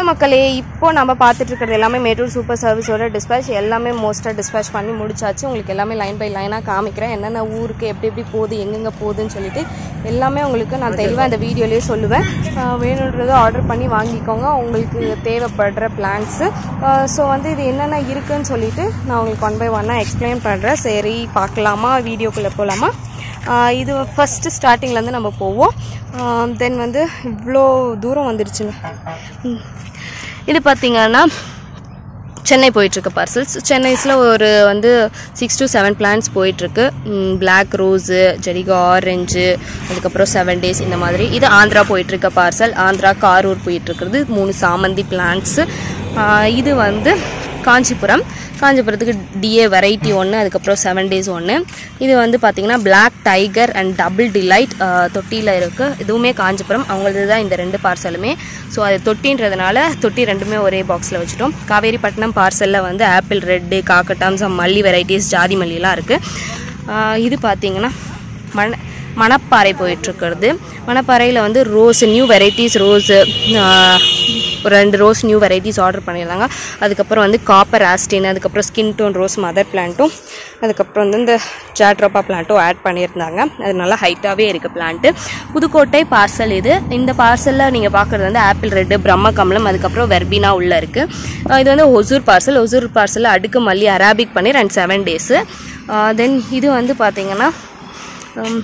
மக்களே இப்போ நம்ம பார்த்துட்டு இருக்கிறது எல்லாமே மேட்டூர் சூப்பர் சர்வீஸோட டிஸ்பேச் எல்லாமே மோஸ்ட்டாக டிஸ்பேச் பண்ணி முடிச்சாச்சு உங்களுக்கு எல்லாமே லைன் பை லைனாக காமிக்கிறேன் என்னென்ன ஊருக்கு எப்படி எப்படி போகுது எங்கெங்கே போகுதுன்னு சொல்லிட்டு எல்லாமே உங்களுக்கு நான் தெளிவாக இந்த வீடியோலேயே சொல்லுவேன் ஆஹ் வேணுன்றதை ஆர்டர் பண்ணி வாங்கிக்கோங்க உங்களுக்கு தேவைப்படுற பிளான்ஸு ஸோ வந்து இது என்னென்ன இருக்குன்னு சொல்லிட்டு நான் உங்களுக்கு ஒன் பை ஒன்னாக எக்ஸ்பிளைன் பண்ணுறேன் சரி பார்க்கலாமா வீடியோக்குள்ளே போகலாமா ஆஹ் இது ஃபஸ்ட்டு ஸ்டார்டிங்லேருந்து நம்ம போவோம் தென் வந்து இவ்வளோ தூரம் வந்துருச்சுங்க ம். இது பார்த்தீங்கன்னா சென்னை போயிட்டுருக்கு பார்சல்ஸ் சென்னைஸில் ஒரு வந்து சிக்ஸ் டு செவன் பிளான்ஸ் போயிட்டுருக்கு பிளாக் ரோஸு ஜெடிகா ஆரஞ்சு அதுக்கப்புறம் செவன் டேஸ் இந்த மாதிரி இது ஆந்திரா போயிட்டுருக்க பார்சல் ஆந்திரா காரூர் போயிட்டுருக்கிறது மூணு சாமந்தி பிளான்ட்ஸு இது வந்து காஞ்சிபுரம் காஞ்சிபுரத்துக்கு டிஏ வெரைட்டி ஒன்று அதுக்கப்புறம் செவன் டேஸ் ஒன்று இது வந்து பார்த்திங்கன்னா black tiger and double delight தொட்டியில் இருக்குது இதுவுமே காஞ்சிபுரம் அவங்களது தான் இந்த ரெண்டு பார்சலுமே ஸோ அது தொட்டின்றதுனால தொட்டி ரெண்டுமே ஒரே பாக்ஸில் வச்சுட்டோம் காவேரிப்பட்டினம் பார்சலில் வந்து ஆப்பிள் ரெட்டு காக்கட்டாம் சம் மல்லி வெரைட்டிஸ் ஜாதி மல்லிலாம் இருக்குது இது பார்த்திங்கன்னா மண மணப்பாறை போயிட்டுருக்கிறது மணப்பாறையில் வந்து ரோஸ் நியூ வெரைட்டிஸ் ரோஸு ஒரு ரெண்டு ரோஸ் நியூ வெரைட்டிஸ் ஆர்டர் பண்ணியிருந்தாங்க அதுக்கப்புறம் வந்து காப்பர் ஆஸ்டின் அதுக்கப்புறம் ஸ்கின் டோன் ரோஸ் மதர் பிளான்ட்டும் அதுக்கப்புறம் வந்து இந்த ஜாட்ரோப்பா பிளான்ட்டும் ஆட் பண்ணியிருந்தாங்க அது நல்லா ஹைட்டாகவே இருக்குது பிளான்ட்டு புதுக்கோட்டை பார்சல் இது இந்த பார்சலில் நீங்கள் பார்க்குறது வந்து ஆப்பிள் ரெட்டு பிரம்ம கமலம் அதுக்கப்புறம் வெர்பினா உள்ளே இருக்குது இது வந்து ஒசூர் பார்சல் ஒசூர் பார்சலில் அடுக்கு மல்லி அராபிக் பன்னீர் அண்ட் செவன் டேஸு தென் இது வந்து பார்த்தீங்கன்னா உம்,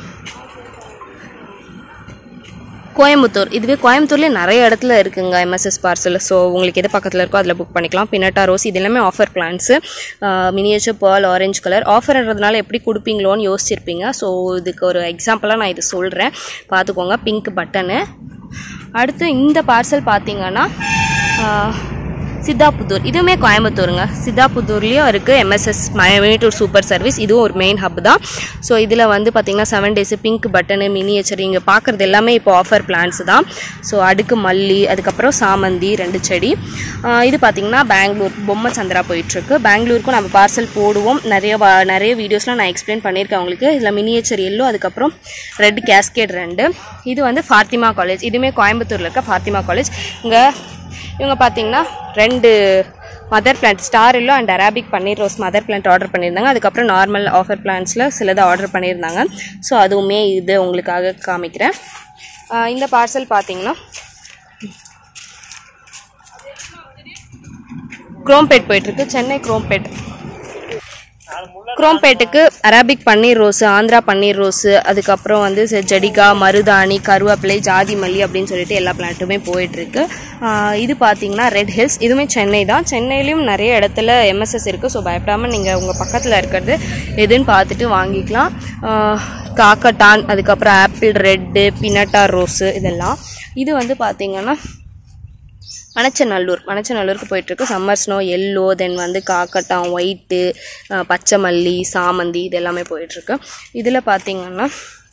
கோயம்புத்தூர் இதுவே கோயம்புத்தூர்லேயே நிறைய இடத்துல இருக்குங்க எம்எஸ்எஸ் பார்சல் ஸோ உங்களுக்கு எது பக்கத்தில் இருக்கோ அதில் புக் பண்ணிக்கலாம் பினட்டா ரோஸ் இது எல்லாமே offer plants miniature pearl orange colour ஆஃபர்ன்றதுனால எப்படி கொடுப்பீங்களோன்னு யோசிச்சிருப்பீங்க ஸோ இதுக்கு ஒரு எக்ஸாம்பிளாக நான் இது சொல்கிறேன் பார்த்துக்கோங்க பிங்க் பட்டனு அடுத்து இந்த பார்சல் பார்த்தீங்கன்னா ஆஹ், சித்தாபுத்தூர் இதுவுமே கோயம்புத்தூருங்க சித்தாபுத்தூர்லேயும் இருக்குது எம்எஸ்எஸ் மேட்டூர் சூப்பர் சர்வீஸ் இதுவும் ஒரு மெயின் ஹப் தான் ஸோ இதில் வந்து பார்த்திங்கன்னா seven days pink button miniature இங்கே பார்க்குறது எல்லாமே இப்போ ஆஃபர் பிளான்ஸ் தான் ஸோ அடுக்கு மல்லி அதுக்கப்புறம் சாமந்தி ரெண்டு செடி ஆஹ் இது பார்த்திங்கன்னா பெங்களூர் பொம்மை சந்திரா போயிட்டுருக்கு பெங்களூருக்கும் நம்ம பார்சல் போடுவோம் நிறைய வா- நிறைய வீடியோஸ்லாம் நான் எக்ஸ்பிளைன் பண்ணியிருக்கேன் உங்களுக்கு இதில் மினியேச்சர் எல்லோ அதுக்கப்புறம் ரெட் கேஸ்கேட் ரெண்டு இது வந்து ஃபாத்திமா காலேஜ் இதுவுமே கோயம்புத்தூரில் இருக்க ஃபாத்திமா காலேஜ் இங்கே இவங்க பார்த்தீங்கன்னா ரெண்டு mother plant star yellow and Arabic பன்னீர் ரோஸ் மதர் பிளான்ட் ஆர்டர் பண்ணியிருந்தாங்க அதுக்கப்புறம் நார்மல் ஆஃபர் பிளான்ஸில் சிலது ஆர்டர் பண்ணியிருந்தாங்க ஸோ அதுவுமே இது உங்களுக்காக காமிக்கிறேன் ஆஹ் இந்த பார்சல் பார்த்தீங்கன்னா குரோம்பேட் போயிட்டுருக்கு சென்னை குரோம்பேட் குரோம்பேட்டுக்கு அரபிக் பன்னீர் ரோஸு ஆந்திரா பன்னீர் ரோஸு அதுக்கப்புறம் வந்து செ- ஜடிகா மருதாணி கருவேப்பிலை ஜாதி மல்லி அப்படின்னு சொல்லிட்டு எல்லா பிளான்ட்டுமே போயிட்டுருக்கு இது பார்த்தீங்கன்னா ரெட் ஹில்ஸ் இதுவுமே சென்னை தான் சென்னையிலையும் நிறைய இடத்துல எம்எஸ்எஸ் இருக்குது ஸோ பயப்படாமல் நீங்கள் உங்கள் பக்கத்தில் இருக்கிறது எதுன்னு பார்த்துட்டு வாங்கிக்கலாம் ஆஹ் காக்கட்டான் அதுக்கப்புறம் ஆப்பிள் ரெட்டு பினட்டா ரோஸு இதெல்லாம் இது வந்து பார்த்தீங்கன்னா மணச்சநல்லூர் மணச்சநல்லூருக்கு போயிட்டுருக்கு சம்மர் ஸ்னோ எல்லோ தென் வந்து காக்கட்டான் ஒயிட்டு பச்சை மல்லி சாமந்தி இது எல்லாமே போயிட்டுருக்கு இதில் பார்த்தீங்கன்னா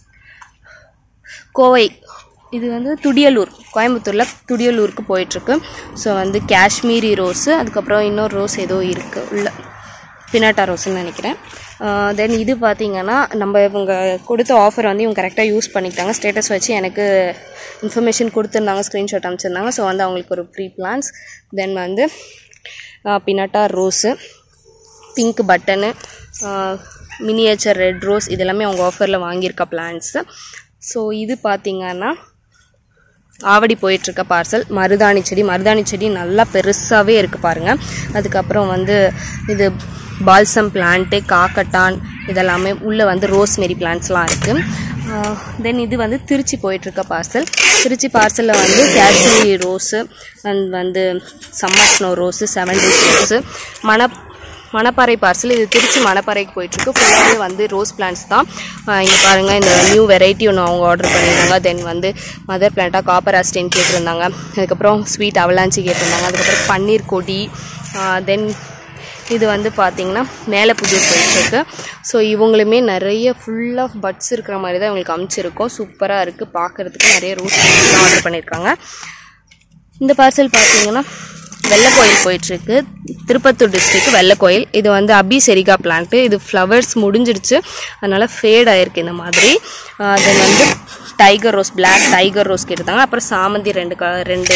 கோவை இது வந்து துடியலூர் கோயம்புத்தூரில் துடியலூருக்கு போயிட்டுருக்கு ஸோ வந்து காஷ்மீரி ரோஸு அதுக்கப்புறம் இன்னொரு ரோஸ் ஏதோ இருக்குது உள்ள பினாட்டா ரோஸ்ன்னு நினைக்கிறேன் தென் இது பார்த்தீங்கன்னா நம்ம இவங்க கொடுத்த ஆஃபர் வந்து இவங்க கரெக்டாக யூஸ் பண்ணிக்கிட்டாங்க ஸ்டேட்டஸ் வச்சு எனக்கு இன்ஃபர்மேஷன் கொடுத்துருந்தாங்க ஸ்க்ரீன்ஷாட் அனுப்பிச்சிருந்தாங்க ஸோ வந்து அவங்களுக்கு ஒரு ஃப்ரீ பிளான்ஸ் தென் வந்து pinata rose pink button miniature red rose இதெல்லாமே அவங்க ஆஃபரில் வாங்கியிருக்க பிளான்ஸு ஸோ இது பார்த்தீங்கன்னா ஆவடி போயிட்டுருக்க பார்சல் மருதாணி செடி மருதாணி செடி நல்லா பெருசாகவே இருக்குது பாருங்கள் அதுக்கப்புறம் வந்து இது பால்சம் பிளான்ட்டு காக்கட்டான் இதெல்லாமே உள்ளே வந்து ரோஸ்மெரி பிளான்ட்ஸ்லாம் இருக்குது தென் இது வந்து திருச்சி போயிட்டுருக்க பார்சல் திருச்சி பார்சலில் வந்து காஷ்மீரி ரோஸு அண்ட் வந்து summer snow rose seven days rose மண மணப்பாறை பார்சல் இது திருச்சி மணப்பாறைக்கு போயிட்டுருக்கு ஃபுல்லாகவே வந்து ரோஸ் பிளான்ட்ஸ் தான் இங்கே பாருங்கள் இந்த நியூ வெரைட்டி ஒன்று அவங்க ஆர்டர் பண்ணியிருந்தாங்க தென் வந்து மதர் பிளான்ட்டாக காப்பர் ஆஸ்டின் கேட்டிருந்தாங்க அதுக்கப்புறம் ஸ்வீட் அவலாஞ்சி கேட்டிருந்தாங்க அதுக்கப்புறம் பன்னீர் கொடி தென் இது வந்து பார்த்தீங்கன்னா மேலே புதூர் போயிட்டுருக்கு ஸோ இவங்களுமே நிறைய ஃபுல் ஆஃப் பட்ஸ் இருக்கிற மாதிரி தான் இவங்களுக்கு அமைச்சிருக்கோம் சூப்பராக இருக்குது பார்க்குறதுக்கு நிறைய ரோஸ் ஆர்டர் பண்ணியிருக்காங்க இந்த பார்சல் பார்த்தீங்கன்னா வெள்ளக்கோயில் போயிட்டுருக்கு திருப்பத்தூர் டிஸ்ட்ரிக்ட் வெள்ளக்கோயில் இது வந்து அபி செரிகா பிளான்ட்டு இது ஃப்ளவர்ஸ் முடிஞ்சிடுச்சு அதனால் ஃபேட் ஆயிருக்கு இந்த மாதிரி தென் வந்து tiger rose Black tiger rose கேட்டிருந்தாங்க அப்புறம் சாமந்தி ரெண்டு க ரெண்டு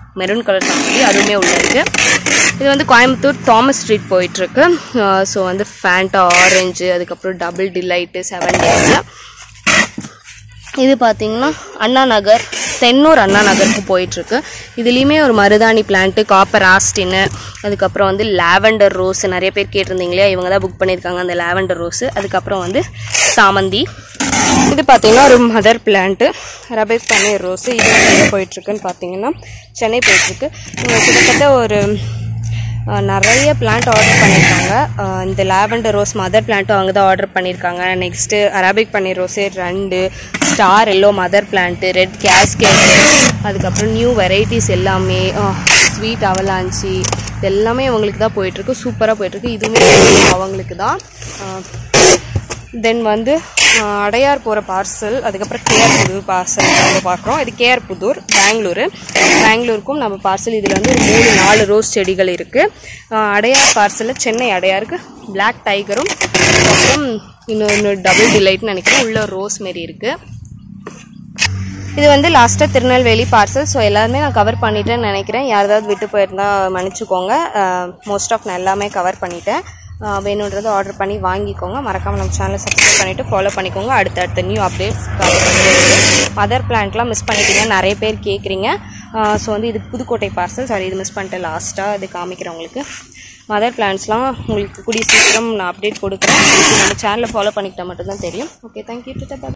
மெரூன் கலர் சாமந்தி அதுவுமே உள்ள இருக்கு இது வந்து கோயம்புத்தூர் தாமஸ் ஸ்ட்ரீட் போயிட்டுருக்கு ஸோ வந்து ஃபேண்டா ஆரஞ்சு அதுக்கப்புறம் டபுள் டிலைட்டு செவன் டேஸில் இது பார்த்தீங்கன்னா அண்ணா நகர் தென்னூர் அண்ணா நகருக்கு போயிட்டுருக்கு இதுலேயுமே ஒரு மருதாணி பிளான்ட்டு காப்பர் ஆஸ்டின்னு அதுக்கப்புறம் வந்து லாவெண்டர் ரோஸ் நிறைய பேர் கேட்டிருந்தீங்க இல்லையா இவங்க தான் புக் பண்ணியிருக்காங்க அந்த லாவெண்டர் ரோஸு அதுக்கப்புறம் வந்து சாமந்தி இது பார்த்தீங்கன்னா ஒரு மதர் பிளான்ட்டு ரபேக் பன்னீர் ரோஸு இது வந்து எங்கே போயிட்டுருக்குன்னு பார்த்தீங்கன்னா சென்னை போயிட்டுருக்கு இவங்க கிட்டத்தட்ட ஒரு அஹ் நிறைய பிளான்ட் ஆர்டர் பண்ணியிருக்காங்க அஹ் இந்த லாவெண்டர் ரோஸ் மதர் பிளான்ட்டும் அவங்க தான் ஆர்டர் பண்ணியிருக்காங்க நெக்ஸ்ட்டு அரபிக் பன்னீர் ரோஸே ரெண்டு star yellow mother plant red cascade அதுக்கப்புறம் நியூ வெரைட்டிஸ் எல்லாமே ஸ்வீட் அவலாஞ்சி இது எல்லாமே அவங்களுக்கு தான் போயிட்டுருக்கு சூப்பராக போயிட்டுருக்கு இதுவுமே அவங்களுக்கு தான் தென் வந்து அஹ், அடையார் போகிற பார்சல் அதுக்கப்புறம் கேஆர் புதூர் பார்சல் நம்ம பார்க்குறோம் இது கேஆர் புதூர் பெங்களூரு பெங்களூருக்கும் நம்ம பார்சல் இதில் வந்து ஒரு மூணு நாலு ரோஸ் செடிகள் இருக்குது அடையார் பார்சலில் சென்னை அடையாருக்கு பிளாக் டைகரும் அப்புறம் இன்னொன்று டபுள் டிலைட்னு நினைக்கிறேன் உள்ள ரோஸ் மாரி இருக்குது இது வந்து லாஸ்ட்டாக திருநெல்வேலி பார்சல் ஸோ எல்லாருமே நான் கவர் பண்ணிட்டேன்னு நினைக்கிறேன் யாராவது விட்டு போயிருந்தா மன்னிச்சுக்கோங்க மோஸ்ட் ஆஃப் நான் எல்லாமே கவர் பண்ணிட்டேன் அஹ் வேணுன்றது ஆர்டர் பண்ணி வாங்கிக்கோங்க மறக்காமல் நம்ம சேனலை சப்ஸ்கிரைப் பண்ணிவிட்டு ஃபாலோ பண்ணிக்கோங்க அடுத்த அடுத்த நியூ அப்டேட்ஸ் மதர் பிளான்ட்லாம் மிஸ் பண்ணிட்டீங்க நிறைய பேர் கேட்குறீங்க ஸோ வந்து இது புதுக்கோட்டை பார்சல் சாரி இது மிஸ் பண்ணிட்டேன் லாஸ்ட்டாக இது காமிக்கிறேன் உங்களுக்கு மதர் பிளான்ஸ்லாம் உங்களுக்கு கூடிய சீக்கிரம் நான் அப்டேட் கொடுக்குறேன் இது நம்ம சேனலை ஃபாலோ பண்ணிக்கிட்டால் மட்டும்தான் தெரியும் ஓகே தேங்க்யூ